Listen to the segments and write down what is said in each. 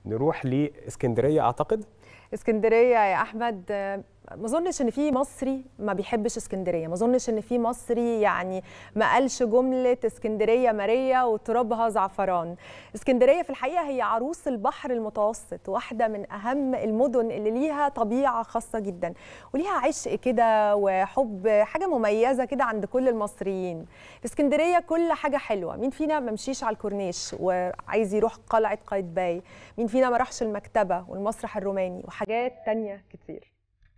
نروح لاسكندريه اعتقد اسكندريه يا احمد ما اظنش ان في مصري ما بيحبش اسكندريه ما اظنش ان في مصري يعني ما قالش جمله اسكندريه ماريا وترابها زعفران اسكندريه في الحقيقه هي عروس البحر المتوسط واحده من اهم المدن اللي ليها طبيعه خاصه جدا وليها عشق كده وحب حاجه مميزه كده عند كل المصريين في اسكندريه كل حاجه حلوه مين فينا ما مشيش على الكورنيش وعايز يروح قلعه قايتباي مين فينا ما راحش المكتبه والمسرح الروماني وحاجات تانية كتير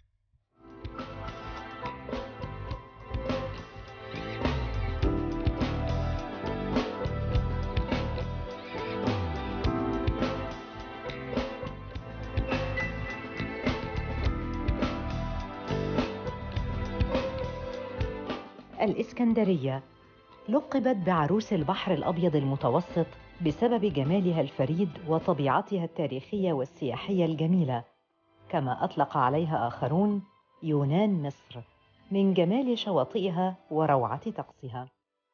الإسكندرية لقبت بعروس البحر الأبيض المتوسط بسبب جمالها الفريد وطبيعتها التاريخية والسياحية الجميلة كما أطلق عليها آخرون يونان مصر من جمال شواطئها وروعة طقسها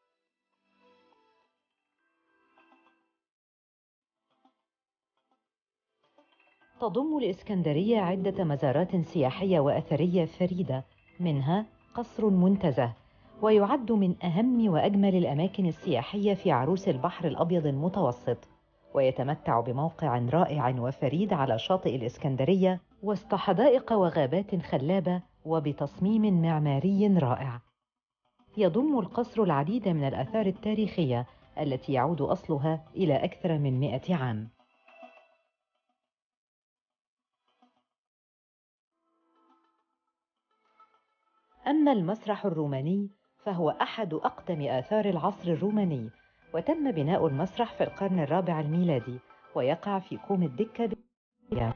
تضم الإسكندرية عدة مزارات سياحية وأثرية فريدة منها قصر منتزه ويعد من أهم وأجمل الأماكن السياحية في عروس البحر الأبيض المتوسط ويتمتع بموقع رائع وفريد على شاطئ الإسكندرية وسط حدائق وغابات خلابة وبتصميم معماري رائع يضم القصر العديد من الآثار التاريخية التي يعود أصلها إلى أكثر من مئة عام أما المسرح الروماني فهو أحد أقدم آثار العصر الروماني وتم بناء المسرح في القرن الرابع الميلادي ويقع في كوم الدكة باليام.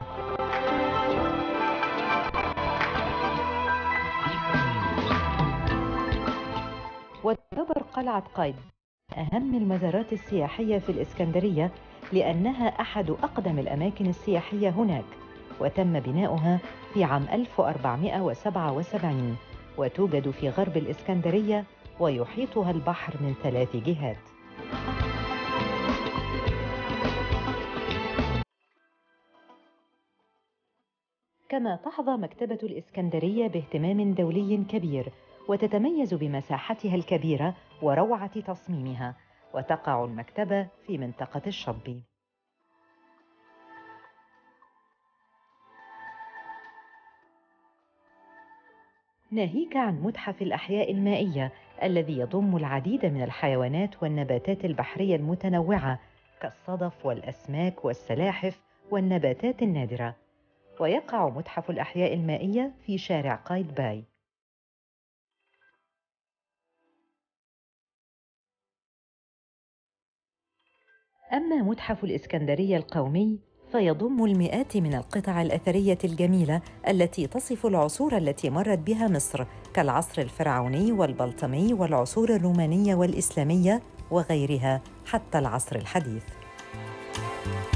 وتعتبر قلعة قايد أهم المزارات السياحية في الإسكندرية لأنها أحد أقدم الأماكن السياحية هناك وتم بناؤها في عام 1477 وتوجد في غرب الإسكندرية ويحيطها البحر من ثلاث جهات كما تحظى مكتبة الإسكندرية باهتمام دولي كبير وتتميز بمساحتها الكبيرة وروعة تصميمها وتقع المكتبة في منطقة الشطبي ناهيك عن متحف الأحياء المائية الذي يضم العديد من الحيوانات والنباتات البحرية المتنوعة كالصدف والأسماك والسلاحف والنباتات النادرة ويقع متحف الأحياء المائية في شارع قايتباي أما متحف الإسكندرية القومي فيضم المئات من القطع الأثرية الجميلة التي تصف العصور التي مرت بها مصر كالعصر الفرعوني والبلطمي والعصور الرومانية والإسلامية وغيرها حتى العصر الحديث.